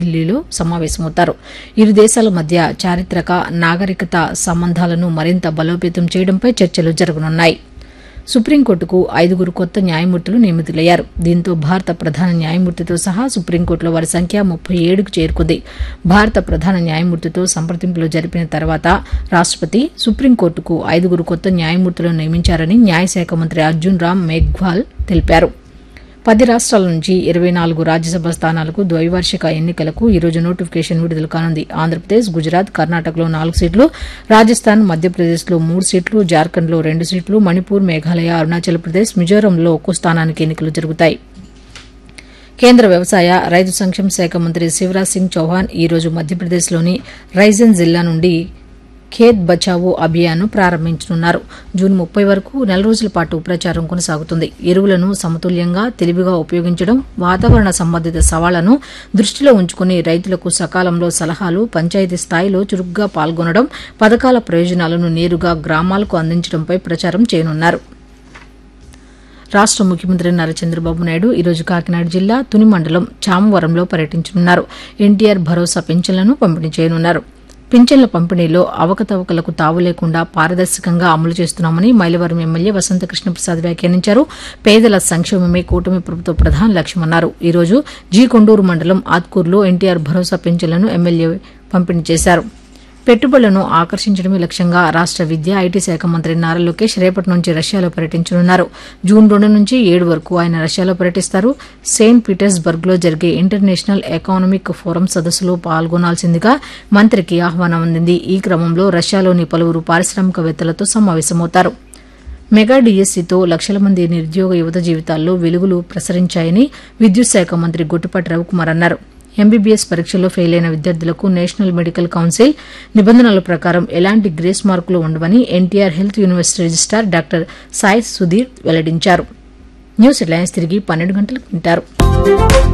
ఢిల్లీలో సమావేశమవుతారు ఇరు దేశాల మధ్య చారిత్రక నాగరికత సంబంధాలను మరింత బలోపేతం చేయడంపై చర్చలు జరగనున్నాయి సుప్రీంకోర్టుకు ఐదుగురు కొత్త న్యాయమూర్తులు నియమితులయ్యారు దీంతో భారత ప్రధాన న్యాయమూర్తితో సహా సుప్రీంకోర్టులో వారి సంఖ్య ముప్పై ఏడుకు చేరుకుంది భారత ప్రధాన న్యాయమూర్తితో సంప్రదింపులు జరిపిన తర్వాత రాష్టపతి సుప్రీంకోర్టుకు ఐదుగురు కొత్త న్యాయమూర్తులను నియమించారని న్యాయశాఖ మంత్రి అర్జున్ రామ్ మేఘ్వాల్ తెలిపారు పది రాష్ట్రాల నుంచి ఇరవై నాలుగు రాజ్యసభ స్థానాలకు ద్వైవార్షిక ఎన్నికలకు ఈరోజు నోటిఫికేషన్ విడుదల కానుంది ఆంధ్రప్రదేశ్ గుజరాత్ కర్ణాటకలో నాలుగు సీట్లు రాజస్థాన్ మధ్యప్రదేశ్లో మూడు సీట్లు జార్ఖండ్లో రెండు సీట్లు మణిపూర్ మేఘాలయ అరుణాచల్ ప్రదేశ్ మిజోరంలో ఒక్కో స్థానానికి ఎన్నికలు జరుగుతాయి కేంద్ర వ్యవసాయ రైతు సంక్షేమ శాఖ మంత్రి శివరాజ్ సింగ్ చౌహాన్ ఈ రోజు మధ్యప్రదేశ్లోని రైజన్ జిల్లా నుండి ఖేత్ బచావో అభియాన్ను ప్రారంభించనున్నారు జూన్ ముప్పై వరకు నెల రోజుల పాటు ప్రచారం కొనసాగుతుంది ఎరువులను సమతుల్యంగా తెలివిగా ఉపయోగించడం వాతావరణ సంబంధిత సవాళ్లను దృష్టిలో ఉంచుకుని రైతులకు సకాలంలో సలహాలు పంచాయతీ స్థాయిలో చురుగ్గా పాల్గొనడం పథకాల ప్రయోజనాలను నేరుగా గ్రామాలకు అందించడంపై ప్రచారం చేయనున్నారు రాష్ట ముఖ్యమంత్రి నారా చంద్రబాబు నాయుడు ఈరోజు కాకినాడ జిల్లా తుని మండలం చామవరంలో పర్యటించనున్నారు ఎన్టీఆర్ భరోసా పింఛన్లను పంపిణీ చేయనున్నారు పింఛన్ల పంపిణీలో అవకతవకలకు తావు లేకుండా పారదర్శకంగా అమలు చేస్తున్నామని మైలవరం ఎమ్మెల్యే వసంత కృష్ణప్రసాద్ వ్యాఖ్యానించారు పేదల సంక్షేమమే కూటమి ప్రభుత్వ ప్రధాన లక్ష్యమన్నారు ఈ రోజు జీ కొండూరు మండలం ఆత్కూరులో ఎన్టీఆర్ భరోసా పింఛన్లను ఎమ్మెల్యే పంపిణీ చేశారు పెట్టుబడులను ఆకర్షించడమే లక్ష్యంగా రాష్ట విద్య ఐటీ శాఖ మంత్రి నారా లోకేష్ రేపటి నుంచి రష్యాలో పర్యటించనున్నారు జూన్ రెండు నుంచి ఏడు వరకు ఆయన రష్యాలో పర్యటిస్తారు సెయింట్ పీటర్స్బర్గ్ లో జరిగే ఇంటర్నేషనల్ ఎకానమిక్ ఫోరం సదస్సులో పాల్గొనాల్సిందిగా మంత్రికి ఆహ్వానం అందింది ఈ క్రమంలో రష్యాలోని పలువురు పారిశ్రామికవేత్తలతో సమావేశమవుతారు మెగా డీఎస్సీతో లక్షల మంది నిరుద్యోగ యువత జీవితాల్లో వెలుగులు ప్రసరించాయని విద్యుత్ శాఖ మంత్రి గొట్టిపాటి రవికుమార్ అన్నారు ఎంబీబీఎస్ పరీక్షల్లో ఫెయిల్ అయిన విద్యార్థులకు నేషనల్ మెడికల్ కౌన్సిల్ నిబంధనల ప్రకారం ఎలాంటి గ్రేస్ మార్కులు ఉండవని NTR health university registrar doctor Sai Sudheer వెల్లడించారు న్యూస్ హెడ్లైన్స్ తిరిగి పన్నెండు గంటలకు వింటారు